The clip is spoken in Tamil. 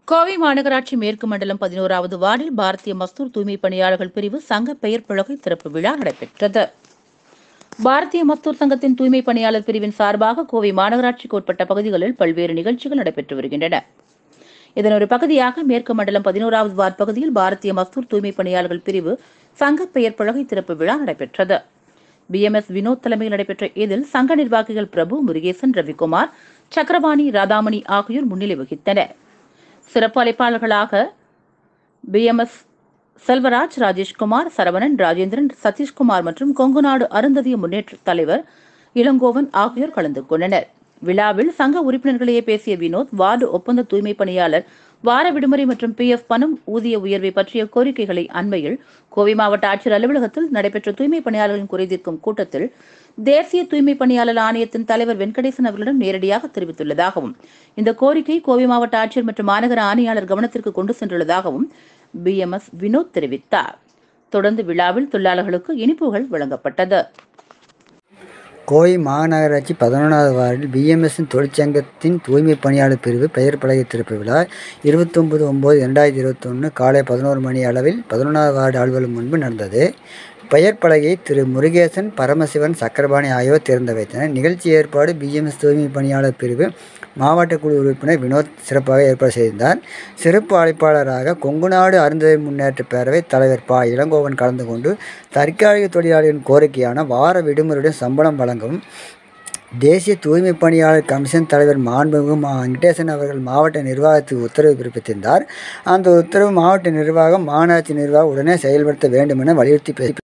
கோவை மாநகராட்சி மேற்கு மண்டலம் பதினோராவது வார்டில் பாரதிய மஸ்தூர் தூய்மை பணியாளர்கள் பிரிவு சங்க பெயர் பலகை திறப்பு விழா நடைபெற்றது பாரதிய மஸ்தூர் சங்கத்தின் தூய்மை பணியாளர் பிரிவின் சார்பாக கோவை மாநகராட்சிக்கு உட்பட்ட பகுதிகளில் பல்வேறு நிகழ்ச்சிகள் நடைபெற்று வருகின்றன இதன் ஒரு பகுதியாக மேற்கு மண்டலம் பதினோராவது வார்டு பகுதியில் பாரதிய மஸ்தூர் தூய்மை பணியாளர்கள் பிரிவு சங்க பெயர் பலகை திறப்பு விழா நடைபெற்றது பிஎம்எஸ் வினோத் தலைமையில் நடைபெற்ற இதில் சங்க நிர்வாகிகள் பிரபு முருகேசன் ரவிக்குமார் சக்கரபாணி ராதாமணி ஆகியோர் முன்னிலை வகித்தனர் சிறப்பு அழைப்பாளர்களாக பிஎம்எஸ் செல்வராஜ் ராஜேஷ்குமார் சரவணன் ராஜேந்திரன் சதீஷ்குமார் மற்றும் கொங்குநாடு அருந்ததிய முன்னேற்ற தலைவர் இளங்கோவன் ஆகியோர் கலந்து கொண்டனர் விழாவில் சங்க உறுப்பினர்களிடையே பேசிய வினோத் வார்டு ஒப்பந்த தூய்மை பணியாளர் வார விடுமுறை மற்றும் பி எஃப் பணம் ஊதிய உயர்வை பற்றிய கோரிக்கைகளை அண்மையில் கோவை மாவட்ட ஆட்சியர் அலுவலகத்தில் நடைபெற்ற தூய்மை பணியாளர்களின் குறைதீர்க்கும் கூட்டத்தில் தேசிய தூய்மை பணியாளர் ஆணையத்தின் தலைவர் வெங்கடேசன் அவர்களிடம் நேரடியாக தெரிவித்துள்ளதாகவும் இந்த கோரிக்கை கோவை மாவட்ட ஆட்சியர் மற்றும் மாநகர ஆணையாளர் கவனத்திற்கு கொண்டு சென்றுள்ளதாகவும் பிஎம்எஸ் வினோத் தெரிவித்தார் தொடர்ந்து விழாவில் தொழிலாளர்களுக்கு இனிப்புகள் வழங்கப்பட்டது கோவை மாநகராட்சி பதினொன்றாவது வார்டில் பிஎம்எஸ்ஸின் தொழிற்சங்கத்தின் தூய்மை பணியாளர் பிரிவு பெயர் பலகை திறப்பு விழா இருபத்தொம்பது ஒம்பது ரெண்டாயிரத்தி இருபத்தொன்று காலை பதினோரு மணி அளவில் பதினொன்றாவது வார்டு அலுவலகம் முன்பு நடந்தது பெயர் பலகையை திரு முருகேசன் பரமசிவன் சக்கரபாணி ஆகியோர் திறந்து வைத்தனர் நிகழ்ச்சி ஏற்பாடு பிஎம்எஸ் தூய்மை பணியாளர் பிரிவு மாவட்ட குழு உறுப்பினர் வினோத் சிறப்பாக ஏற்பாடு செய்திருந்தார் சிறப்பு அழைப்பாளராக கொங்குநாடு அருந்ததி முன்னேற்ற பேரவை தலைவர் ப இளங்கோவன் கலந்து கொண்டு தற்காலிக தொழிலாளர்களின் கோரிக்கையான வார விடுமுறையுடன் சம்பளம் வழங்கவும் தேசிய தூய்மை பணியாளர் கமிஷன் தலைவர் மாண்புமிகு மா வெங்கடேசன் அவர்கள் மாவட்ட நிர்வாகத்துக்கு உத்தரவு பிறப்பித்திருந்தார் அந்த உத்தரவு மாவட்ட நிர்வாகம் மாநகராட்சி நிர்வாகம் உடனே செயல்படுத்த வேண்டும் என வலியுறுத்தி பேசி